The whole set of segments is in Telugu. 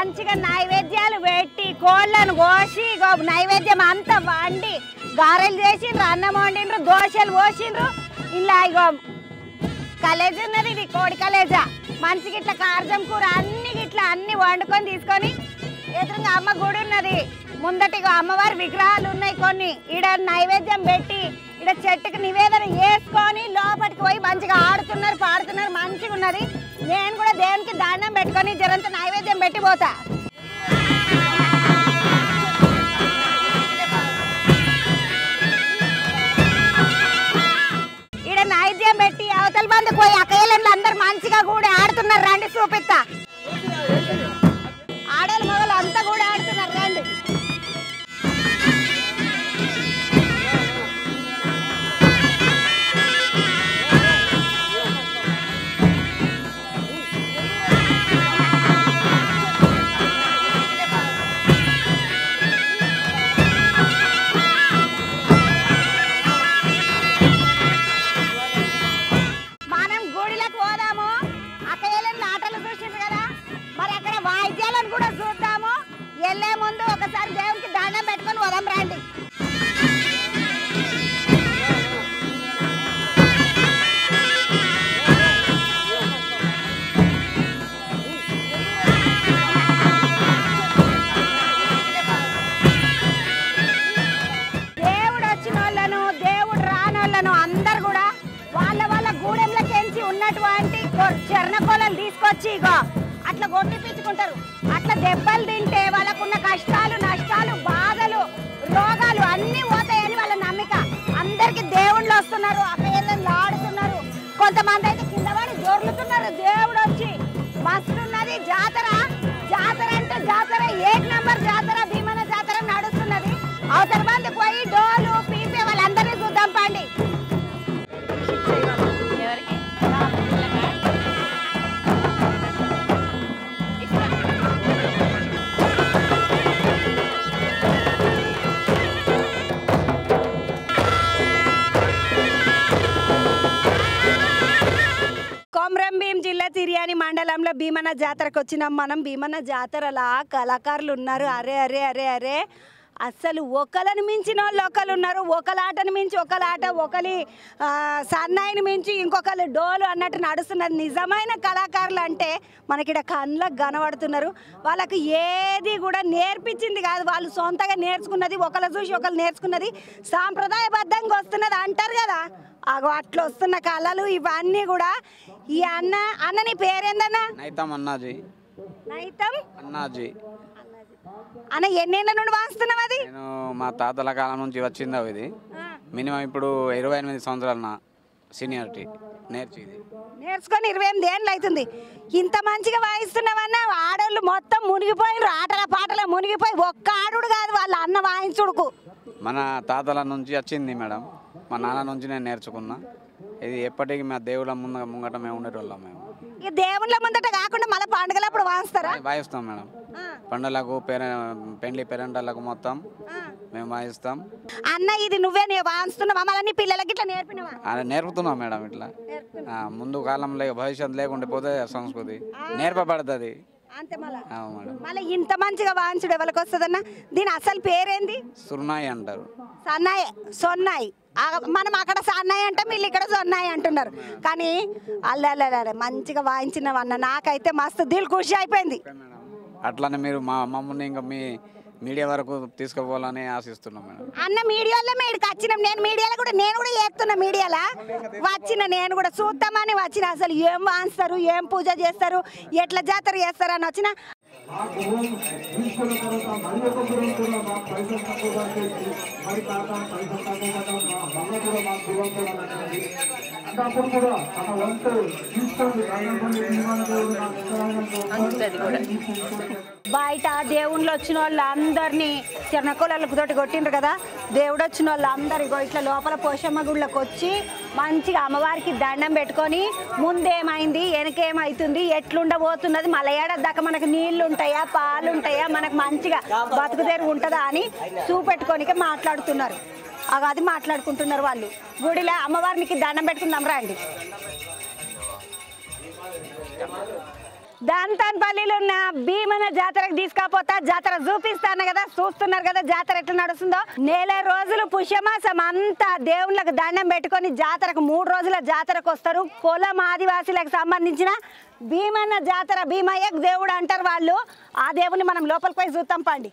మంచిగా నైవేద్యాలు పెట్టి కోళ్ళను కోసి ఇగో నైవేద్యం అంతా వండి గారెలు చేసిండ్రు అన్నం వండిండ్రు దోశలు పోసిండ్రు ఇలా ఇగో కలేజ ఉన్నది ఇది కోడి కలేజ మనిషికి ఇట్లా కార్జం కూర అన్ని ఇట్లా అన్ని వండుకొని తీసుకొని ఎదురుగా అమ్మ గుడి ఉన్నది ముందటిగా అమ్మవారి విగ్రహాలు ఉన్నాయి కొన్ని ఈడ నైవేద్యం పెట్టి ఈడ చెట్టుకి నివేదన వేసుకొని లోపలికి పోయి మంచిగా ఆడుతున్నారు పాడుతున్నారు మంచిగా ఉన్నది నేను కూడా దేవునికి దండం పెట్టుకొని జరంత నైవేద్యం పెట్టి పోతా ఈడ నైవేద్యం పెట్టి అవతల మందికి పోయి అక్కయ్యలు అందరు మంచిగా కూడా ఆడుతున్నారు రండి చూపిస్తా ఆడలు మొగలు అంతా కూడా ఆడుతున్నారు రండి మనం గుడిలకు పోదాము అక్కయ్యలను ఆటలు చూసిండ్రు కదా మరి అక్కడ వాయిద్యాలను కూడా చూద్దాము వెళ్ళే ముందు ఒకసారి దేవునికి దండం పెట్టుకొని పోదాం రండి దేవుడు వచ్చిన వాళ్ళను దేవుడు రానోళ్ళను అందరు కూడా వాళ్ళ వాళ్ళ గూడెంలకెంచి ఉన్నటువంటి కొ- చెర్నకోలలు తీసుకొచ్చి ఇగో అట్లా కొట్టిపించుకుంటారు అట్లా దెబ్బలు తింటే వాళ్ళకున్న కష్టాలు నష్టాలు బాధలు రోగాలు అన్నీ పోతాయని వాళ్ళ నమ్మిక అందరికి దేవుళ్ళు వస్తున్నారు ఆ పేర్లను ఆడుతున్నారు కొంతమంది అయితే కింద పడి దొర్లుతున్నారు దేవుడు వచ్చి మస్తున్నది జాతర జాతర అంటే జాతర ఏక్ నంబర్ జాతర భీమన జాతర నడుస్తున్నది అవతల మంది పోయి డోలు పీపే వాళ్ళందరినీ చూద్దాం పండి కొమరంభీం జిల్లా తిరియాని మండలంలో భీమన జాతరకు వచ్చినాం మనం భీమన జాతరలా కళాకారులు ఉన్నారు అరే అరే అరే అరే అసలు ఒకలను మించిన వాళ్ళు ఒకరు ఉన్నారు ఒకలాటను మించి ఒకలాట ఒకరి ఆ, సన్నాయిని మించి ఇంకొకరు డోలు అన్నట్టు నడుస్తున్నది నిజమైన కళాకారులు అంటే మనకి ఇక్కడ కళ్ళకు కనబడుతున్నారు వాళ్ళకి ఏది కూడా నేర్పించింది కాదు వాళ్ళు సొంతగా నేర్చుకున్నది ఒకరు చూసి ఒకరు నేర్చుకున్నది సాంప్రదాయబద్ధంగా వస్తున్నది అంటారు కదా అగో అట్లా వస్తున్న కళలు ఇవన్నీ కూడా ఈ అన్న అన్న నీ పేరేందన్నా నైతం అన్నాజీ నైతం అన్నాజీ అన్న ఎన్నేళ్ళ నుండి వాస్తున్నావు అది నేను మా తాతల కాలం నుంచి వచ్చింది అవి ఇది మినిమం ఇప్పుడు ఇరవై ఎనిమిది సంవత్సరాలు నా సీనియారిటీ నేర్చి ఇది నేర్చుకొని ఇరవై ఎనిమిది ఏళ్ళు అవుతుంది ఇంత మంచిగా వాయిస్తున్నావన్న ఆడోళ్ళు మొత్తం మునిగిపోయినారు ఆటల పాటల మునిగిపోయి ఒక్క ఆడుడు కాదు వాళ్ళ అన్న వాయించుడుకు మన తాతల నుంచి వచ్చింది మేడం మా నాన్న నుంచి నేను నేర్చుకున్నా ఇది ఎప్పటికీ మా దేవుళ్ళ ముందు ముంగట మేము ఉండేటోళ్ళం మేము ఇక దేవుళ్ళ ముందట కాకుండా మళ్ళీ పండుగలప్పుడు వాయిస్తారా వాయిస్తాం మేడం ఆ, పండుగలకు పెర పెండ్లి పెరంటాలకు మొత్తం ఆ. మేము వాయిస్తాం అన్న ఇది నువ్వే నే వాయిస్తున్నావా మళ్ళీ నీ పిల్లలకి ఇట్లా నేర్పినవా అది నేర్పుతున్నాం మేడం ఇట్లా ఆ, ముందు కాలంలో భవిష్యత్తు లేకుంటే పోతే సంస్కృతి నేర్పబడుతుంది అంతే మళ్ళా అవును మేడం మళ్ళీ ఇంత మంచిగా వాయించుడు ఎవరికి వస్తుందన్న దీని అసలు పేరేంది సుర్నాయి అంటారు సన్నాయి సొన్నాయి ఆ, మనం అక్కడ సన్నాయి అంటాం వీళ్ళు ఇక్కడ సొన్నాయి అంటున్నారు కానీ అల్లెల్లెల్లె మంచిగా వాయించిన అన్న నాకైతే మస్తు దిల్ ఖుషి అయిపోయింది అట్లానే మీరు మా మమ్మల్ని ఇంకా మీ మీడియా వరకు తీసుకుపోవాలని ఆశిస్తున్నాం మేడం అన్న మీడియాలో మీడికి వచ్చినాం నేను మీడియాలో కూడా నేను కూడా చేస్తున్నా మీడియాలో వచ్చిన నేను కూడా చూద్దామని వచ్చిన అసలు ఏం వాయిస్తారు ఏం పూజ చేస్తారు ఎట్లా జాతర చేస్తారు అని వచ్చిన మాకు తీసుకున్న తర్వాత మరి ఒక గురం కూడా మాకు పైసలు తక్కువ చేసి మరి కాక పైసలు తక్కువ కట్టడం మా వల్ల కూడా మాకు గురం కూడా నచ్చింది అంటే అప్పుడు కూడా తన వంతు తీసుకోండి రంగంపల్లి నిర్మాణ దేవుడు నాకు ఉత్తరాంగంలో బయట దేవుళ్ళు వచ్చిన వాళ్ళు అందరినీ చిన్నకోళ్ళకు తోటి కొట్టిండ్రు కదా దేవుడు వచ్చిన వాళ్ళు అందరు ఇగో ఇట్లా లోపల పోషమ్మ గుళ్ళకి వచ్చి మంచిగా అమ్మవారికి దండం పెట్టుకొని ముందేమైంది వెనకేమైతుంది ఎట్లుండబోతున్నది మళ్ళీ ఏడాది దాకా మనకు నీళ్లు ఉంటాయా పాలు ఉంటాయా మనకు మంచిగా బతుకుదేరు ఉంటుందా అని చూపెట్టుకోనికే మాట్లాడుతున్నారు అగ అది మాట్లాడుకుంటున్నారు వాళ్ళు గుడిలో అమ్మవారికి దండం పెట్టుకుందాం రండి దాంతాన్పల్లిలో ఉన్న భీమన జాతరకు తీసుకపోతా జాతర చూపిస్తాను కదా చూస్తున్నారు కదా జాతర ఎట్లా నడుస్తుందో నెల రోజులు పుష్యమాసం అంతా దేవుళ్ళకు దండం పెట్టుకొని జాతరకు మూడు రోజుల జాతరకు వస్తారు కులం ఆదివాసీలకు సంబంధించిన భీమన్న జాతర భీమయ్య దేవుడు అంటారు వాళ్ళు ఆ దేవుని మనం లోపలికి పోయి చూస్తాం పండి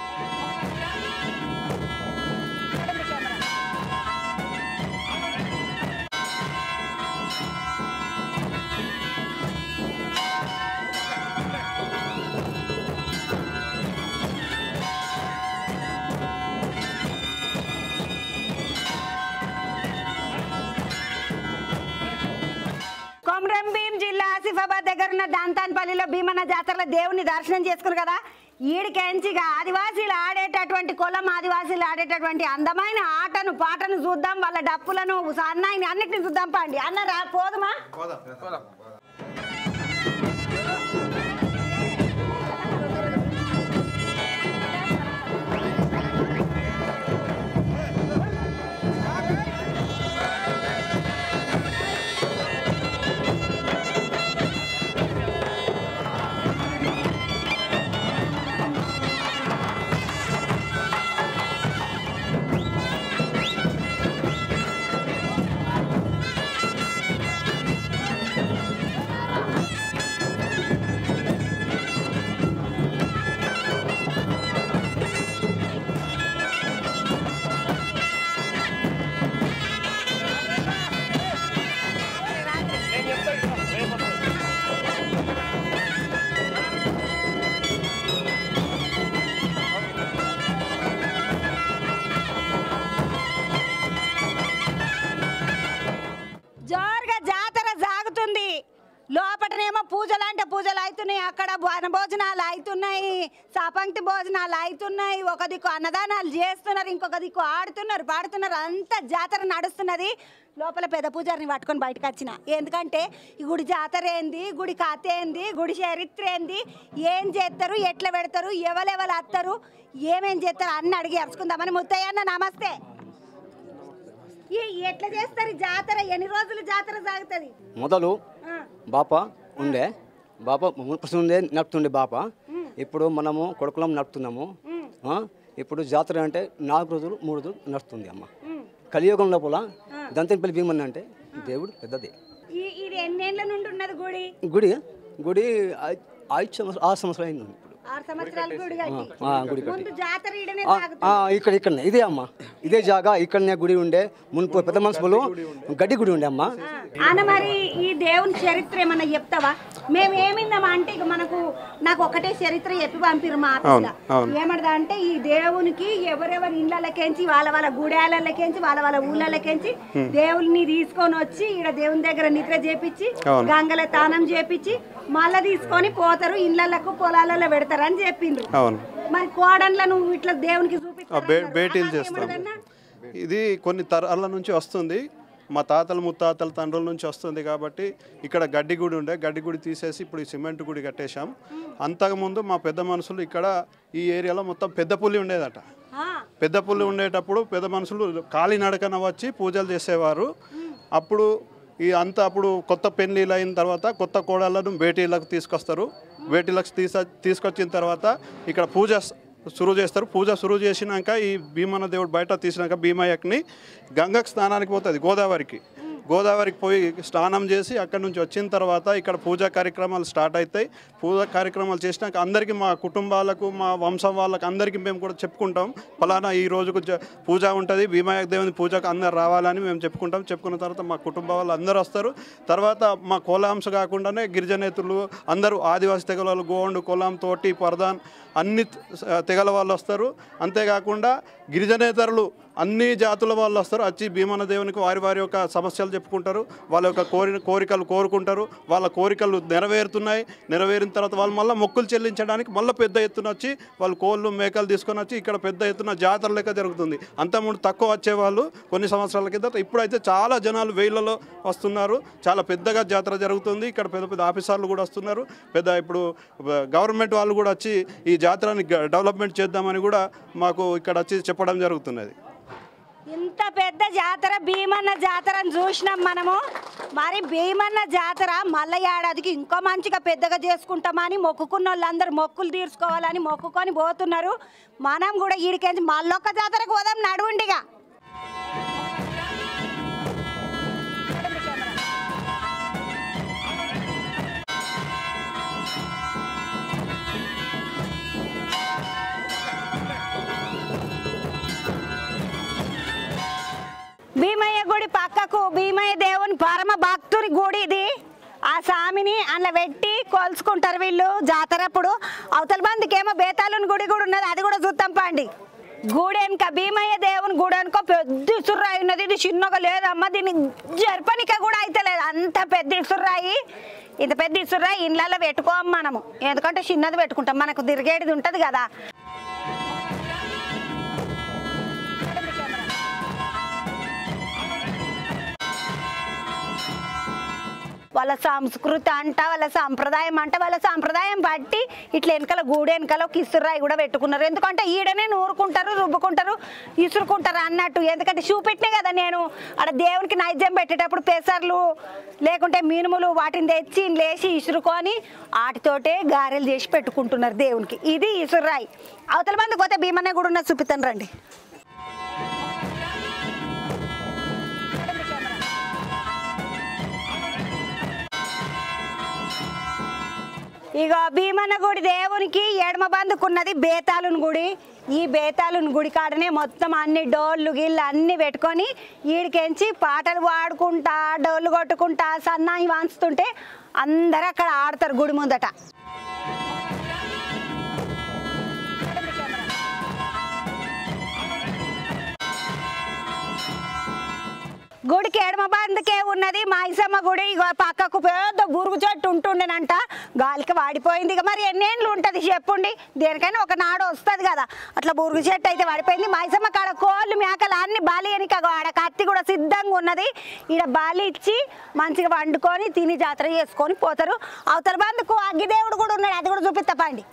కొమరం భీం జిల్లా ఆసిఫాబాద్ దగ్గర ఉన్న దాంతాన్పల్లిలో భీమన్న జాతరలో దేవుని దర్శనం చేసుకున్నారు కదా ఈడికెంచిగా ఆదివాసీలు ఆడేటటువంటి కులం ఆదివాసీలు ఆడేటటువంటి అందమైన ఆటను పాటను చూద్దాం వాళ్ళ డప్పులను సన్నాయిని అన్నిటిని చూద్దాం పండి అన్న రా పోదుమా జోరుగా జాతర సాగుతుంది లోపటనేమో పూజలు అంటే పూజలు అవుతున్నాయి అక్కడ వన భోజనాలు అవుతున్నాయి సపంక్తి భోజనాలు అవుతున్నాయి ఒక దిక్కు అన్నదానాలు చేస్తున్నారు ఇంకొక దిక్కు ఆడుతున్నారు పాడుతున్నారు అంతా జాతర నడుస్తున్నది లోపల పెద్ద పూజారిని పట్టుకొని బయటకు వచ్చిన ఎందుకంటే ఈ గుడి జాతర ఏంది గుడి కథ ఏంది గుడి చరిత్ర ఏంది ఏం చేస్తారు ఎట్లా పెడతారు ఎవరెవరు వస్తారు ఏమేం చేస్తారు అన్ని అడిగి అరుచుకుందామని ముత్తయ్య అన్న నమస్తే ఈ ఎట్లా చేస్తారు ఈ జాతర ఎన్ని రోజులు జాతర సాగుతుంది మొదలు ఆ, బాప ఉండే బాప మునుపటి ఉండే నడుపుతుండే బాప ఇప్పుడు మనము కొడుకులం నడుపుతున్నాము ఆ, ఇప్పుడు జాతర అంటే నాలుగు రోజులు మూడు రోజులు నడుస్తుంది అమ్మ కలియుగం లోపల దంతెనపల్లి భీమన్న అంటే దేవుడు పెద్దది ఈ ఇది ఎన్నేళ్ల నుండి ఉన్నది గుడి గుడి గుడి ఐ- ఐదు సంవత్సరం ఆరు సంవత్సరాలు అయింది ఇప్పుడు ఆరు సంవత్సరాల గుడి కట్టి ఆ, గుడి కట్టి ముందు జాతర ఈడనే ఆ, సాగుతుంది ఆ, ఇక్కడ ఇక్కడనే ఇదే అమ్మ ఇదే జాగా ఇక్కడనే గుడి ఉండే మునుపు పెద్ద మనసులు గడ్డి గుడి ఉండే అమ్మ అన్న మరి ఈ దేవుని చరిత్ర ఏమన్నా చెప్తావా మేము ఏమిందామా అంటే ఇక మనకు నాకు ఒకటే చరిత్ర చెప్పి పంపిరు మా ఆఫీస్లో ఏమడదా అంటే ఈ దేవునికి ఎవరెవరి ఇళ్ళకెంచి వాళ్ళ వాళ్ళ గుడాలకెంచి వాళ్ళ వాళ్ళ ఊళ్ళకెంచి దేవుల్ని తీసుకొని వచ్చి ఈడ దేవుని దగ్గర నిద్ర చేపించి గంగల తానం చేపించి మళ్ళా తీసుకొని పోతారు ఇళ్ళకు పొలాలలో పెడతారు అని చెప్పిండ్రు అవును మరి కోడన్ల నువ్వు ఇట్లా దేవునికి ఆ చూపిస్తావు బే బేటీలు చేస్తాం ఇది కొన్ని తరాల నుంచి వస్తుంది మా తాతలు ముత్తాతల తండ్రుల నుంచి వస్తుంది కాబట్టి ఇక్కడ గడ్డి గుడి ఉండే గడ్డి గుడి తీసేసి ఇప్పుడు ఈ సిమెంట్ గుడి కట్టేశాం అంతకుముందు మా పెద్ద మనుషులు ఇక్కడ ఈ ఏరియాలో మొత్తం పెద్ద పుల్లి ఉండేదట పెద్ద పుల్లి ఉండేటప్పుడు పెద్ద మనుషులు కాలినడకన వచ్చి పూజలు చేసేవారు అప్పుడు ఈ అంతా అప్పుడు కొత్త పెళ్ళిళ్ళు అయిన తర్వాత కొత్త కోడళ్ళను బేటీలకు తీసుకొస్తారు బేటీలకు తీస తీసుకొచ్చిన తర్వాత ఇక్కడ పూజ సురువు చేస్తారు పూజ సురువు చేసినాక ఈ భీమన్న దేవుడు బయట తీసినాక భీమయ్యకి గంగకు స్నానానికి పోతుంది గోదావరికి గోదావరికి పోయి స్నానం చేసి అక్కడి నుంచి వచ్చిన తర్వాత ఇక్కడ పూజా కార్యక్రమాలు స్టార్ట్ అవుతాయి పూజా కార్యక్రమాలు చేసినాక అందరికీ మా కుటుంబాలకు మా వంశం వాళ్ళకి అందరికీ మేము కూడా చెప్పుకుంటాం ఫలానా ఈ రోజుకు జ- పూజ ఉంటుంది భీమాయక దేవుని పూజకు అందరు రావాలని మేము చెప్పుకుంటాం చెప్పుకున్న తర్వాత మా కుటుంబ వాళ్ళు అందరూ వస్తారు తర్వాత మా కోలాంశ కాకుండానే గిరిజనేతులు అందరూ ఆదివాసి తెగల వాళ్ళు గోండు కొలాం తోటి పరదాన్ అన్ని త- తెగల వాళ్ళు వస్తారు అంతేకాకుండా గిరిజనేతరులు అన్ని జాతుల వాళ్ళు వస్తారు వచ్చి భీమన దేవునికి వారి వారి యొక్క సమస్యలు చెప్పుకుంటారు వాళ్ళ యొక్క కోరి కోరికలు కోరుకుంటారు వాళ్ళ కోరికలు నెరవేరుతున్నాయి నెరవేరిన తర్వాత వాళ్ళు మళ్ళీ మొక్కులు చెల్లించడానికి మళ్ళీ పెద్ద ఎత్తున వచ్చి వాళ్ళు కోళ్ళు మేకలు తీసుకొని వచ్చి ఇక్కడ పెద్ద ఎత్తున జాతర లెక్క జరుగుతుంది అంతకుముందు తక్కువ వచ్చేవాళ్ళు కొన్ని సంవత్సరాల కింద ఇప్పుడైతే చాలా జనాలు వేళ్లలో వస్తున్నారు చాలా పెద్దగా జాతర జరుగుతుంది ఇక్కడ పెద్ద పెద్ద ఆఫీసర్లు కూడా వస్తున్నారు పెద్ద ఇప్పుడు గవర్నమెంట్ వాళ్ళు కూడా వచ్చి ఈ జాతరని గ- డెవలప్మెంట్ చేద్దామని కూడా మాకు ఇక్కడ వచ్చి చెప్పడం జరుగుతున్నది ఇంత పెద్ద జాతర భీమన్న జాతరని చూసినాం మనము మరి భీమన్న జాతర మళ్ళీ ఏడాదికి ఇంకో మంచిగా పెద్దగా చేసుకుంటామని మొక్కుకున్న వాళ్ళందరూ మొక్కులు తీర్చుకోవాలని మొక్కుకొని పోతున్నారు మనం కూడా ఈడికేంచి మళ్ళొక్క జాతరకు పోదాం నడువుండిగా భీమయ్య గుడి పక్కకు భీమయ్య దేవుని పరమ భక్తుని గుడి ఇది ఆ స్వామిని అందులో పెట్టి కొలుసుకుంటారు వీళ్ళు జాతరప్పుడు అవతల మందికేమో బేతాళుని గుడి కూడా ఉన్నది అది కూడా చూద్దాం పండి గుడి వెనుక భీమయ్య దేవుని గుడి వెనుక పెద్ద ఇసుర్రాయి ఉన్నది ఇది చిన్నగా లేదమ్మా దీన్ని జరపనిక కూడా అయితే లేదు అంత పెద్ద ఇసుర్రాయి ఇంత పెద్ద ఇసుర్రాయి ఇళ్ళల్లో పెట్టుకోం మనము ఎందుకంటే చిన్నది పెట్టుకుంటాం మనకు తిరిగేది ఉంటుంది కదా వాళ్ళ సంస్కృతి అంట వాళ్ళ సంప్రదాయం అంట వాళ్ళ సంప్రదాయం బట్టి ఇట్లా వెనకాల గూడు వెనకాల ఒక ఇసురాయి కూడా పెట్టుకున్నారు ఎందుకంటే ఈడనే నూరుకుంటారు రుబ్బుకుంటారు ఇసురుకుంటారు అన్నట్టు ఎందుకంటే చూపెట్టినే కదా నేను ఆడ దేవునికి నైద్యం పెట్టేటప్పుడు పెసర్లు లేకుంటే మినుములు వాటిని తెచ్చి లేచి ఇసురుకొని వాటితోటే గారెలు చేసి పెట్టుకుంటున్నారు దేవునికి ఇది ఇసురాయి అవతల మంది పోతే భీమన్న కూడా ఉన్న చూపిస్తాను రండి ఇక భీమన్న గుడి దేవునికి ఎడమ బందుకున్నది బేతాళుని గుడి ఈ బేతాళుని గుడి కాడనే మొత్తం అన్ని డోళ్ళు గిళ్ళు అన్ని పెట్టుకొని ఈడికెంచి పాటలు పాడుకుంటా డోళ్ళు కొట్టుకుంటా సన్నాయి వాంచుతుంటే అందరూ అక్కడ ఆడతారు గుడి ముందట గుడికి ఎడమ బందుకే ఉన్నది మైసమ్మ గుడి ఇగో పక్కకు పెద్ద బురుగు చెట్టు ఉంటుండేనంట గాలికి వాడిపోయింది ఇక మరి ఎన్నేళ్ళు ఉంటుంది చెప్పండి దేనికైనా ఒక నాడు వస్తుంది కదా అట్లా బురుగు చెట్టు అయితే వాడిపోయింది మైసమ్మ కాడ కోళ్ళు మేకలు అన్ని బాలి ఎనిక ఆడ కత్తి కూడా సిద్ధంగా ఉన్నది ఈడ బాలి ఇచ్చి మంచిగా వండుకొని తిని జాతర చేసుకొని పోతారు అవతల బందుకు అగ్గిదేవుడు కూడా ఉన్నాడు అది కూడా చూపిస్తా పండి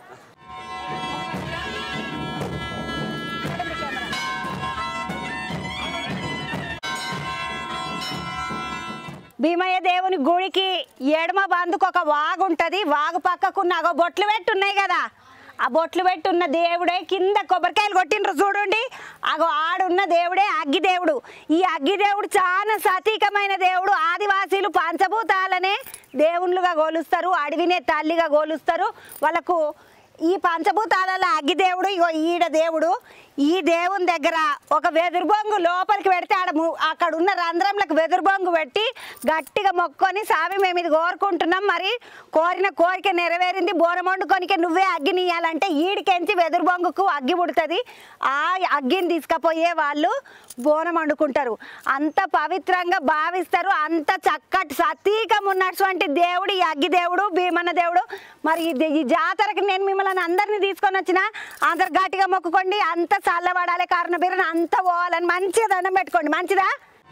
భీమయ్య దేవుని గుడికి ఎడమ బందుకు ఒక వాగు ఉంటుంది వాగు పక్కకున్న అగో బొట్లు పెట్టి ఉన్నాయి కదా ఆ బొట్లు పెట్టి ఉన్న దేవుడే కింద కొబ్బరికాయలు కొట్టిండ్రు చూడండి అగో ఆడున్న దేవుడే అగ్గి దేవుడు ఈ అగ్గి దేవుడు చాలా సతీకమైన దేవుడు ఆదివాసీలు పంచభూతాలనే దేవుళ్ళుగా గోలుస్తారు అడవినే తల్లిగా గోలుస్తారు వాళ్ళకు ఈ పంచభూతాలలో అగ్గి దేవుడు ఇగో ఈడ దేవుడు ఈ దేవుని దగ్గర ఒక వెదురు బొంగు లోపలికి పెడితే ఆడ ము- అక్కడ ఉన్న రంధ్రంలకు వెదురు బొంగు పెట్టి గట్టిగా మొక్కొని స్వామి మేము ఇది కోరుకుంటున్నాం మరి కోరిన కోరిక నెరవేరింది బోనం వండుకొనికే నువ్వే అగ్గిని ఇయ్యాలంటే ఈడికెంచి వెదురు బొంగుకు అగ్గి పుడుతుంది ఆ అగ్గిని తీసుకుపోయే వాళ్ళు బోనం వండుకుంటారు అంత పవిత్రంగా భావిస్తారు అంత చక్కటి సతీకం ఉన్నటువంటి దేవుడు ఈ అగ్గి దేవుడు భీమన్న దేవుడు మరి ఇది- ఈ జాతరకి నేను మిమ్మల్ని అందరినీ తీసుకొని వచ్చిన అందరు గట్టిగా మొక్కుకోండి అంత చల్లబడాలి కారణ బీరన అంత పోవాలని మంచిగా దండం పెట్టుకోండి మంచిదా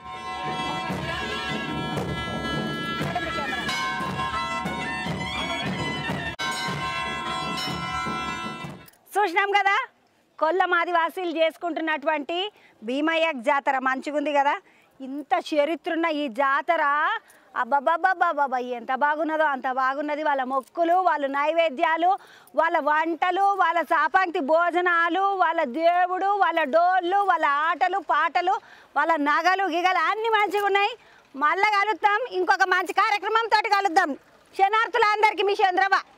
చూసినాం కదా కొల్లం ఆదివాసీలు చేసుకుంటున్నటువంటి భీమయ్య జాతర మంచిగుంది కదా ఇంత చరిత్ర ఉన్న ఈ జాతర అబ్బబ్బబ్బబ్బబ్బ ఎంత బాగున్నదో అంత బాగున్నది వాళ్ళ మొక్కులు వాళ్ళ నైవేద్యాలు వాళ్ళ వంటలు వాళ్ళ సాపాంక్తి భోజనాలు వాళ్ళ దేవుడు వాళ్ళ డోళ్ళు వాళ్ళ ఆటలు పాటలు వాళ్ళ నగలు గిగలు అన్నీ మంచిగా ఉన్నాయి మళ్ళీ కలుద్దాం ఇంకొక మంచి కార్యక్రమంతో కలుద్దాం శనార్థులందరికీ మీ చంద్రబా